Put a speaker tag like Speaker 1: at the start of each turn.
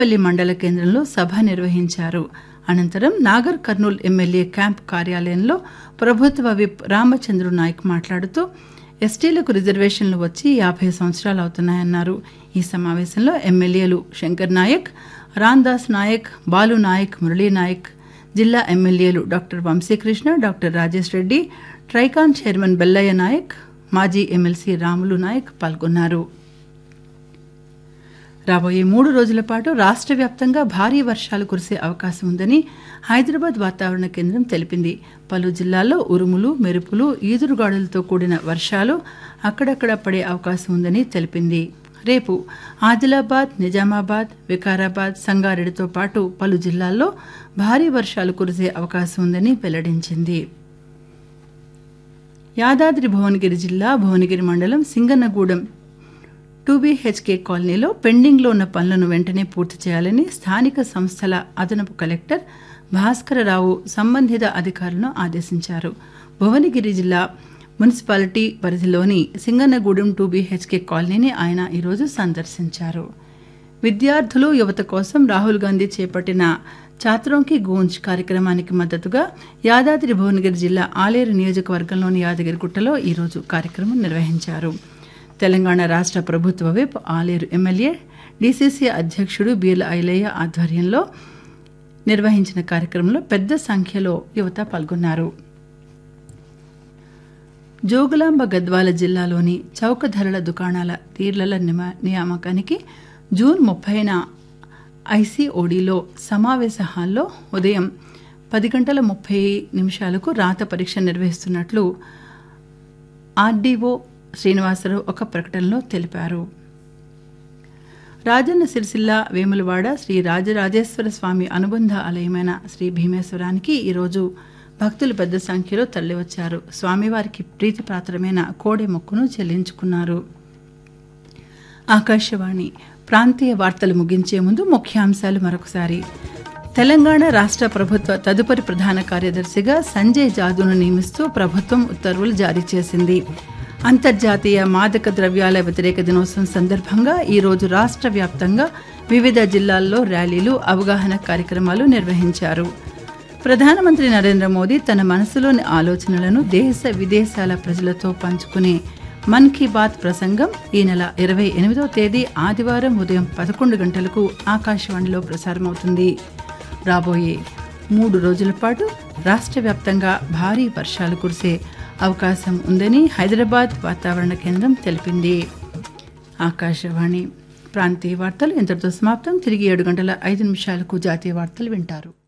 Speaker 1: పల్లి మండల కేంద్రంలో సభ నిర్వహించారు అనంతరం నాగర్ కర్నూల్ ఎమ్మెల్యే క్యాంప్ కార్యాలయంలో ప్రభుత్వ విప్ రామచంద్రు నాయక్ మాట్లాడుతూ ఎస్టీలకు రిజర్వేషన్లు వచ్చి యాభై సంవత్సరాలు అవుతున్నాయన్నారు ఈ సమావేశంలో ఎమ్మెల్యేలు శంకర్ నాయక్ రాందాస్ నాయక్ బాలు నాయక్ మురళీ నాయక్ జిల్లా ఎమ్మెల్యేలు డాక్టర్ వంశీకృష్ణ డాక్టర్ రాజేష్ రెడ్డి ట్రైకాన్ చైర్మన్ బెల్లయ్య నాయక్ మాజీ ఎమ్మెల్సీ రాములు నాయక్ పాల్గొన్నారు రాబోయే మూడు రోజుల పాటు రాష్ట్ర వ్యాప్తంగా భారీ వర్షాలు కురిసే అవకాశం ఉందని హైదరాబాద్ వాతావరణ కేంద్రం తెలిపింది పలు జిల్లాల్లో ఉరుములు మెరుపులు ఈదురుగాడులతో కూడిన వర్షాలు అక్కడక్కడ పడే అవకాశం ఉందని తెలిపింది రేపు ఆదిలాబాద్ నిజామాబాద్ వికారాబాద్ సంగారెడ్డితో పాటు పలు జిల్లాల్లో భారీ వర్షాలు కురిసే అవకాశం ఉందని వెల్లడించింది యాదాద్రి భువనగిరి జిల్లా భువనగిరి మండలం సింగన్నగూడెం టూ బీహెచ్కే కాలనీలో పెండింగ్లో ఉన్న పనులను వెంటనే పూర్తి చేయాలని స్థానిక సంస్థల అదనపు కలెక్టర్ భాస్కరరావు సంబంధిత అధికారులను ఆదేశించారు భువనగిరి జిల్లా మున్సిపాలిటీ పరిధిలోని సింగన్నగూడెం టూ బీహెచ్కే కాలనీని ఆయన ఈరోజు సందర్శించారు విద్యార్థులు యువత కోసం రాహుల్ గాంధీ చేపట్టిన చాత్రోంకి గూంజ్ కార్యక్రమానికి మద్దతుగా యాదాద్రి భువనగిరి జిల్లా ఆలేరు నియోజకవర్గంలోని యాదగిరిగుట్టలో ఈరోజు కార్యక్రమం నిర్వహించారు తెలంగాణ రాష్ట్ర ప్రభుత్వ విప్ ఆలేరు ఎమ్మెల్యే డీసీసీ అధ్యక్షుడు బీర్ల ఐలయ్య ఆధ్వర్యంలో నిర్వహించిన కార్యక్రమంలో పెద్ద సంఖ్యలో యువత పాల్గొన్నారు జోగులాంబ గద్వాల జిల్లాలోని చౌక ధరల దుకాణాల తీర్లల నిమ- నియామకానికి జూన్ ముప్పైన ఐసీఓడిలో సమావేశ హాల్లో ఉదయం పది గంటల ముప్పై నిమిషాలకు రాత పరీక్ష నిర్వహిస్తున్నట్లు ఆర్డీఓ శ్రీనివాసరావు ఒక ప్రకటనలో తెలిపారు రాజన్న సిరిసిల్ల వేములవాడ శ్రీ రాజరాజేశ్వర స్వామి అనుబంధ ఆలయమైన శ్రీ భీమేశ్వరానికి ఈరోజు భక్తులు పెద్ద సంఖ్యలో తరలివచ్చారు స్వామివారికి ప్రీతిపాత్రమైన కోడె మొక్కును చెల్లించుకున్నారు ఆకాశవాణి ప్రాంతీయ వార్తలు ముగించే ముందు ముఖ్యాంశాలు మరొకసారి తెలంగాణ రాష్ట్ర ప్రభుత్వ తదుపరి ప్రధాన కార్యదర్శిగా సంజయ్ జాదును నియమిస్తూ ప్రభుత్వం ఉత్తర్వులు జారీ చేసింది అంతర్జాతీయ మాదక ద్రవ్యాల వ్యతిరేక దినోత్సవం సందర్భంగా ఈరోజు రాష్ట్ర వ్యాప్తంగా వివిధ జిల్లాల్లో ర్యాలీలు అవగాహన కార్యక్రమాలు నిర్వహించారు ప్రధానమంత్రి నరేంద్ర మోదీ తన మనసులోని ఆలోచనలను దేశ విదేశాల ప్రజలతో పంచుకునే మన్ కీ బాత్ ప్రసంగం ఈ నెల ఇరవై ఎనిమిదవ తేదీ ఆదివారం ఉదయం పదకొండు గంటలకు ఆకాశవాణిలో ప్రసారమవుతుంది రాబోయే మూడు రోజుల పాటు రాష్ట్ర వ్యాప్తంగా భారీ వర్షాలు కురిసే అవకాశం ఉందని హైదరాబాద్ వాతావరణ కేంద్రం తెలిపింది ఆకాశవాణి ప్రాంతీయ వార్తలు ఇంతటితో సమాప్తం తిరిగి ఏడు గంటల ఐదు నిమిషాలకు జాతీయ వార్తలు వింటారు